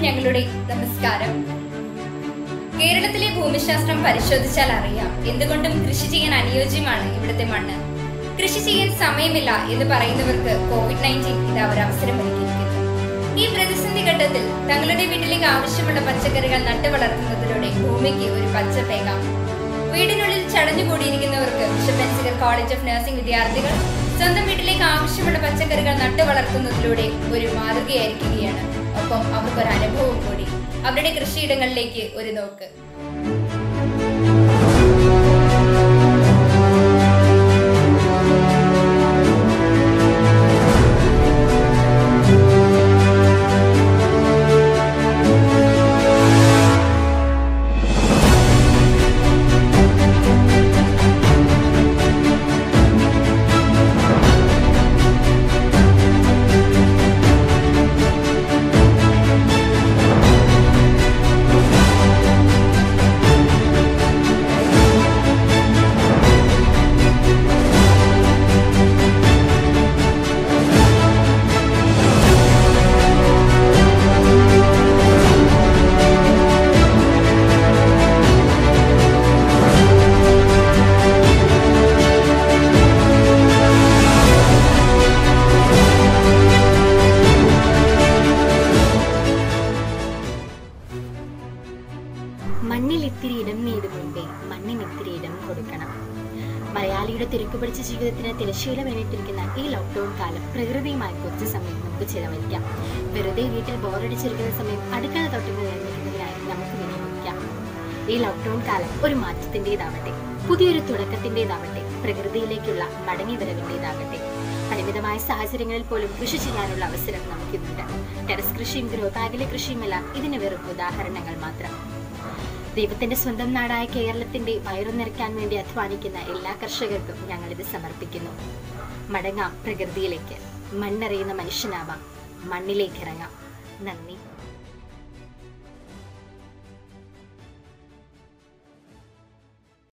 ഞങ്ങളുടെ നമസ്കാരം കേരളത്തിലെ ഭൂമിശാസ്ത്രം പരിശോധിച്ചാൽ അറിയാം എന്തുകൊണ്ടും കൃഷി ചെയ്യാൻ അനുയോജ്യമാണ് ഇവിടുത്തെ മണ്ണ് കൃഷി ചെയ്യാൻ സമയമില്ല എന്ന് പറയുന്നവർക്ക് കോവിഡ് നയൻറ്റീൻ ഇത് അവർ അവസരം ഒരുക്കിയിരിക്കുന്നു ഈ പ്രതിസന്ധി ഘട്ടത്തിൽ തങ്ങളുടെ വീട്ടിലേക്ക് ആവശ്യമുള്ള പച്ചക്കറികൾ നട്ടു വളർത്തുന്നതിലൂടെ ഭൂമിക്ക് ഒരു പച്ചപ്പേകാം വീടിനുള്ളിൽ ചടഞ്ഞുകൂടിയിരിക്കുന്നവർക്ക് Bishop Benziger College of Nursing വിദ്യാർത്ഥികൾ സ്വന്തം വീട്ടിലേക്ക് ആവശ്യമുള്ള പച്ചക്കറികൾ നട്ടു വളർത്തുന്നതിലൂടെ ഒരു മാതൃകയായിരിക്കുകയാണ് ഒപ്പം അവർക്കൊരു അനുഭവം കൂടി അവരുടെ കൃഷിയിടങ്ങളിലേക്ക് ഒരു നോക്ക് മണ്ണിൽ ഇത്തിരി ഇടം നീട് മുൻപേ മണ്ണിന് ഇത്തിരി ഇടം കൊടുക്കണം മലയാളിയുടെ തിരക്ക് പിടിച്ച ജീവിതത്തിന് തിരശ്ശീല വേണ്ടിയിട്ടിരിക്കുന്ന ഈ ലോക്ക്ഡൌൺ കാലം പ്രകൃതിയുമായി കുറച്ച് സമയം നമുക്ക് ചിലവഴിക്കാം വെറുതെ വീട്ടിൽ ബോറടിച്ചിരിക്കുന്ന സമയം അടുക്കള തോട്ടങ്ങൾ നിർമ്മിക്കുന്നതിനായി നമുക്ക് വിനിയോഗിക്കാം ഈ ലോക്ക്ഡൌൺ കാലം ഒരു മാറ്റത്തിൻ്റെതാവട്ടെ പുതിയൊരു തുടക്കത്തിൻ്റെതാവട്ടെ പ്രകൃതിയിലേക്കുള്ള മടങ്ങിവരവിൻ്റെതാകട്ടെ പരിമിതമായ സാഹചര്യങ്ങളിൽ പോലും കൃഷി ചെയ്യാനുള്ള അവസരം നമുക്കിന്നുണ്ട് ടെറസ് കൃഷിയും ഗ്രോ ബാഗിലെ കൃഷിയുമെല്ലാം ഇതിന് വെറും ഉദാഹരണങ്ങൾ മാത്രം ദൈവത്തിന്റെ സ്വന്തം നാടായ കേരളത്തിന്റെ വയറു നിറയ്ക്കാൻ വേണ്ടി അധ്വാനിക്കുന്ന എല്ലാ കർഷകർക്കും ഞങ്ങളിത് സമർപ്പിക്കുന്നു മടങ്ങാം പ്രകൃതിയിലേക്ക് മണ്ണറിയുന്ന മനുഷ്യനാവാം മണ്ണിലേക്ക് ഇറങ്ങാം നന്ദി